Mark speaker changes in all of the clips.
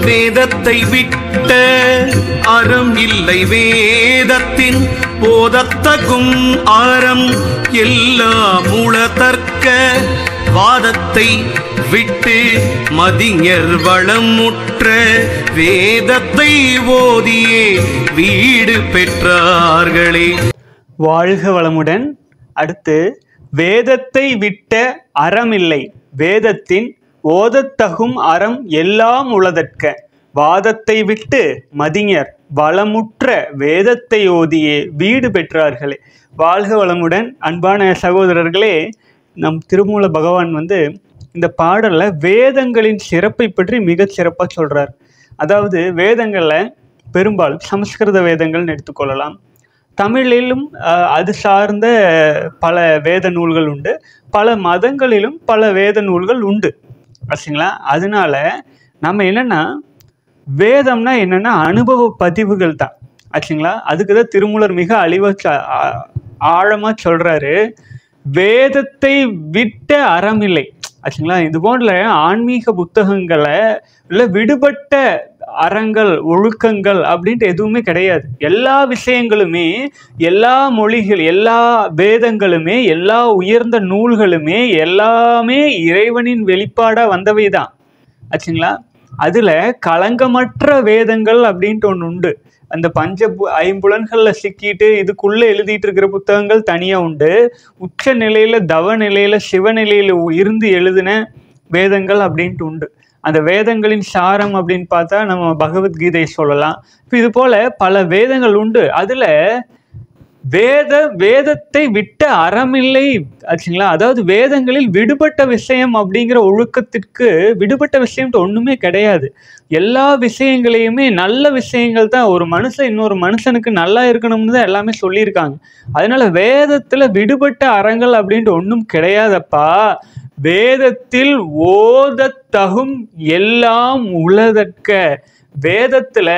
Speaker 1: வேதத்தை விட்ட அறம் இல்லை வேதத்தின் போதத்தகும் அறம் எல்லாம் உளதற்க வாதத்தை விட்டு மதிஞர் வளமுற்ற வேதத்தை ஓதியே வீடு பெற்றார்களே
Speaker 2: வாழ்க வளமுடன் அடுத்து வேதத்தை விட்ட அறமில்லை வேதத்தின் ஓதத்தகும் அறம் எல்லாம் உளதற்க வாதத்தை விட்டு மதிஞர் வளமுற்ற வேதத்தை ஓதியே வீடு பெற்றார்களே வாழ்க வளமுடன் அன்பான சகோதரர்களே நம் திருமூல பகவான் வந்து இந்த பாடல்ல வேதங்களின் சிறப்பை பற்றி மிகச் சிறப்பாக சொல்றார் அதாவது வேதங்கள்ல பெரும்பாலும் சமஸ்கிருத வேதங்கள்னு எடுத்துக்கொள்ளலாம் தமிழிலும் அஹ், அது சார்ந்த பல வேத நூல்கள் உண்டு பல மதங்களிலும் பல வேத நூல்கள் உண்டு ஆச்சுங்களா அதனால நம்ம என்னன்னா வேதம்னா என்னன்னா அனுபவ பதிவுகள் தான் ஆச்சுங்களா அதுக்கு தான் திருமூலர் மிக அழிவா ச- ஆ- ஆழமா சொல்றாரு வேதத்தை விட்ட அறமில்லை ஆச்சுங்களா இது போன்ற ஆன்மீக புத்தகங்களை இல்லை விடுபட்ட அறங்கள் ஒழுக்கங்கள் அப்படின்ட்டு எதுவுமே கிடையாது எல்லா விஷயங்களுமே எல்லா மொழிகள் எல்லா வேதங்களுமே எல்லா உயர்ந்த நூல்களுமே எல்லாமே இறைவனின் வெளிப்பாடாக வந்தவை தான் ஆச்சுங்களா அதில் களங்கமற்ற வேதங்கள் அப்படின்ட்டு ஒன்று உண்டு அந்த பஞ்ச பு- ஐம்புலன்களில் சிக்கிட்டு இதுக்குள்ளே எழுதிட்டு இருக்கிற புத்தகங்கள் தனியாக உண்டு உச்ச நிலையில் தவ நிலையில் சிவநிலையில் இருந்து எழுதின வேதங்கள் அப்படின்ட்டு உண்டு அந்த வேதங்களின் சாரம் அப்படின்னு பார்த்தா நம்ம பகவத்கீதை சொல்லலாம் இப்போ இது போல பல வேதங்கள் உண்டு அதில் வேத வேதத்தை விட்ட அறமில்லை ஆச்சுங்களா அதாவது வேதங்களில் விடுபட்ட விஷயம் அப்படிங்கிற ஒழுக்கத்திற்கு விடுபட்ட விஷயம்ட்டு ஒன்றுமே கிடையாது எல்லா விஷயங்களையுமே நல்ல விஷயங்கள் தான் ஒரு மனுஷன் இன்னொரு மனுஷனுக்கு நல்லா இருக்கணும்னு தான் எல்லாமே சொல்லியிருக்காங்க அதனால வேதத்தில் விடுபட்ட அறங்கள் அப்படின்ட்டு ஒன்றும் கிடையாதப்பா வேதத்தில் ஓதத்தகும் எல்லாம் உளதற்க வேதத்தில்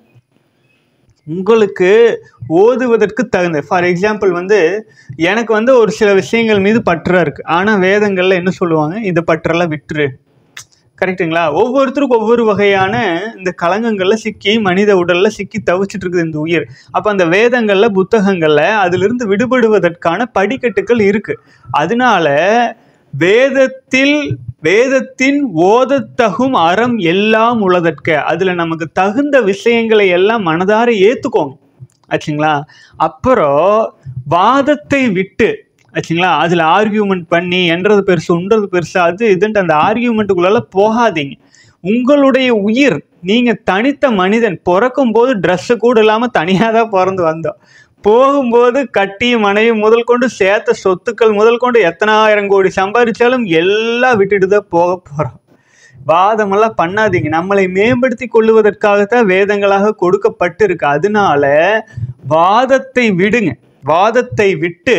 Speaker 2: உங்களுக்கு ஓதுவதற்கு தகுந்த ஃபார் எக்ஸாம்பிள் வந்து எனக்கு வந்து ஒரு சில விஷயங்கள் மீது பற்றா இருக்கு ஆனால் வேதங்களில் என்ன சொல்லுவாங்க இந்த பற்றெல்லாம் விட்டுரு கரெக்ட்டுங்களா ஒவ்வொருத்தருக்கும் ஒவ்வொரு வகையான இந்த களங்கங்களில் சிக்கி மனித உடலில் சிக்கி தவிச்சிட்டு இருக்குது இந்த உயிர் அப்போ அந்த வேதங்களில் புத்தகங்களில் அதிலிருந்து விடுபடுவதற்கான படிக்கட்டுகள் இருக்கு அதனால வேதத்தில் வேதத்தின் ஓதத்தகும் அறம் எல்லாம் உளதற்க அதில் நமக்கு தகுந்த விஷயங்களை எல்லாம் மனதார ஏற்றுக்கோங்க ஆச்சுங்களா அப்புறம் வாதத்தை விட்டு ஆச்சுங்களா அதில் ஆர்கியூமெண்ட் பண்ணி என்றது பெருசு உன்றது பெருசு அது இதுன்ட்டு அந்த ஆர்கியூமெண்ட்டுக்குள்ளால போகாதீங்க உங்களுடைய உயிர் நீங்கள் தனித்த மனிதன் பிறக்கும் போது ட்ரெஸ்ஸு கூட இல்லாமல் தனியாக தான் பிறந்து வந்தோம் போகும்போது கட்டிய மனைவி முதல் கொண்டு சேர்த்த சொத்துக்கள் முதல் கொண்டு எத்தனாயிரம் கோடி சம்பாதிச்சாலும் எல்லாம் விட்டுட்டு தான் போக போகிறோம் வாதமெல்லாம் பண்ணாதீங்க நம்மளை மேம்படுத்தி கொள்ளுவதற்காகத்தான் வேதங்களாக கொடுக்கப்பட்டிருக்கு அதனால வாதத்தை விடுங்க வாதத்தை விட்டு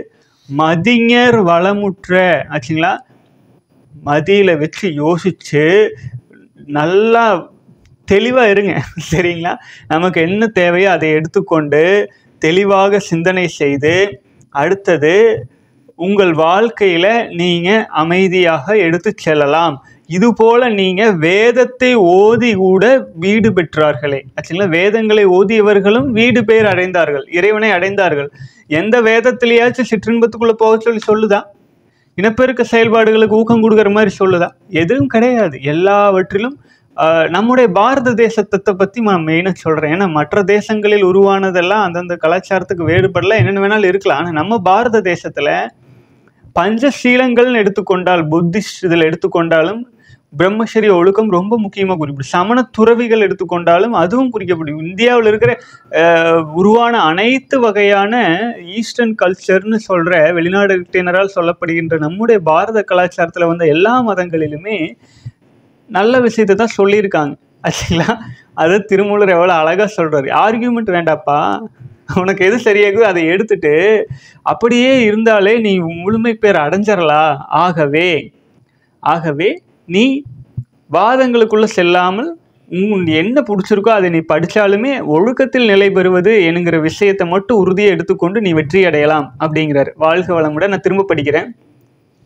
Speaker 2: மதிஞர் வளமுற்ற ஆச்சுங்களா மதியில் வச்சு யோசிச்சு நல்லா தெளிவாக இருங்க சரிங்களா நமக்கு என்ன தேவையோ அதை எடுத்துக்கொண்டு தெளிவாக சிந்தனை செய்து அடுத்தது உங்கள் வாழ்க்கையில் நீங்கள் அமைதியாக எடுத்து செல்லலாம் இது போல நீங்கள் வேதத்தை ஓதி கூட வீடு பெற்றார்களே ஆக்சுவலாக வேதங்களை ஓதியவர்களும் வீடு பேர் அடைந்தார்கள் இறைவனை அடைந்தார்கள் எந்த வேதத்திலேயாச்சும் சிற்றின்பத்துக்குள்ளே போக சொல்லி சொல்லுதா இனப்பெருக்க செயல்பாடுகளுக்கு ஊக்கம் கொடுக்குற மாதிரி சொல்லுதா எதுவும் கிடையாது எல்லாவற்றிலும் ஆஹ், நம்முடைய பாரத தேசத்தை பற்றி நான் மெயினாக சொல்கிறேன் ஏன்னா மற்ற தேசங்களில் உருவானதெல்லாம் அந்தந்த கலாச்சாரத்துக்கு வேறுபடலாம் என்னென்ன வேணாலும் இருக்கலாம் ஆனால் நம்ம பாரத தேசத்தில் பஞ்சசீலங்கள்னு எடுத்துக்கொண்டால் புத்திஸ்ட் இதில் எடுத்துக்கொண்டாலும் பிரம்மச்சரிய ஒழுக்கம் ரொம்ப முக்கியமாக குறிப்பிடும் சமண துறவிகள் எடுத்துக்கொண்டாலும் அதுவும் குறிக்கப்படும் இந்தியாவில் இருக்கிற அஹ், உருவான அனைத்து வகையான ஈஸ்டர்ன் கல்ச்சர்னு சொல்கிற வெளிநாடுகளினரால் சொல்லப்படுகின்ற நம்முடைய பாரத கலாச்சாரத்தில் வந்த எல்லா மதங்களிலுமே நல்ல விஷயத்தை தான் சொல்லியிருக்காங்க ஆச்சுங்களா அதை திருமூலர் எவ்வளோ அழகாக சொல்கிறாரு ஆர்கியூமெண்ட் வேண்டாப்பா உனக்கு எது சரியாகுதோ அதை எடுத்துட்டு அப்படியே இருந்தாலே நீ முழுமை பேர் அடைஞ்சிடலாம் ஆகவே ஆகவே நீ வாதங்களுக்குள்ள செல்லாமல் உன் என்ன பிடிச்சிருக்கோ அதை நீ படித்தாலுமே ஒழுக்கத்தில் நிலை பெறுவது என்கிற விஷயத்தை மட்டும் உறுதியை எடுத்துக்கொண்டு நீ வெற்றி அடையலாம் அப்படிங்கிறார் வாழ்க வளமுடன் நான் திரும்ப படிக்கிறேன்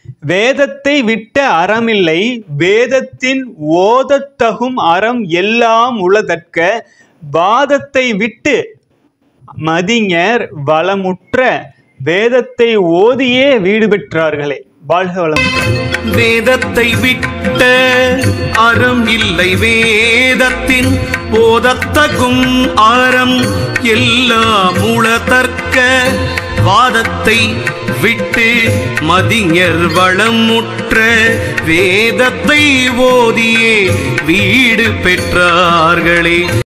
Speaker 2: வேதத்தை விட்ட அறமில்லை வேதத்தின் ஓதத்தகும் அறம் எல்லாம் உளதற்க வாதத்தை விட்டு மதிஞர் வளமுற்ற வேதத்தை ஓதியே வீடு பெற்றார்களே வாழ்க வளம்
Speaker 1: வேதத்தை விட்ட அறம் இல்லை வேதத்தின் போதத்தகும் அறம் எல்லாம் உளதற்க வாதத்தை விட்டு மதிஞர் வளமுற்ற வேதத்தை ஓதியே வீடு பெற்றார்களே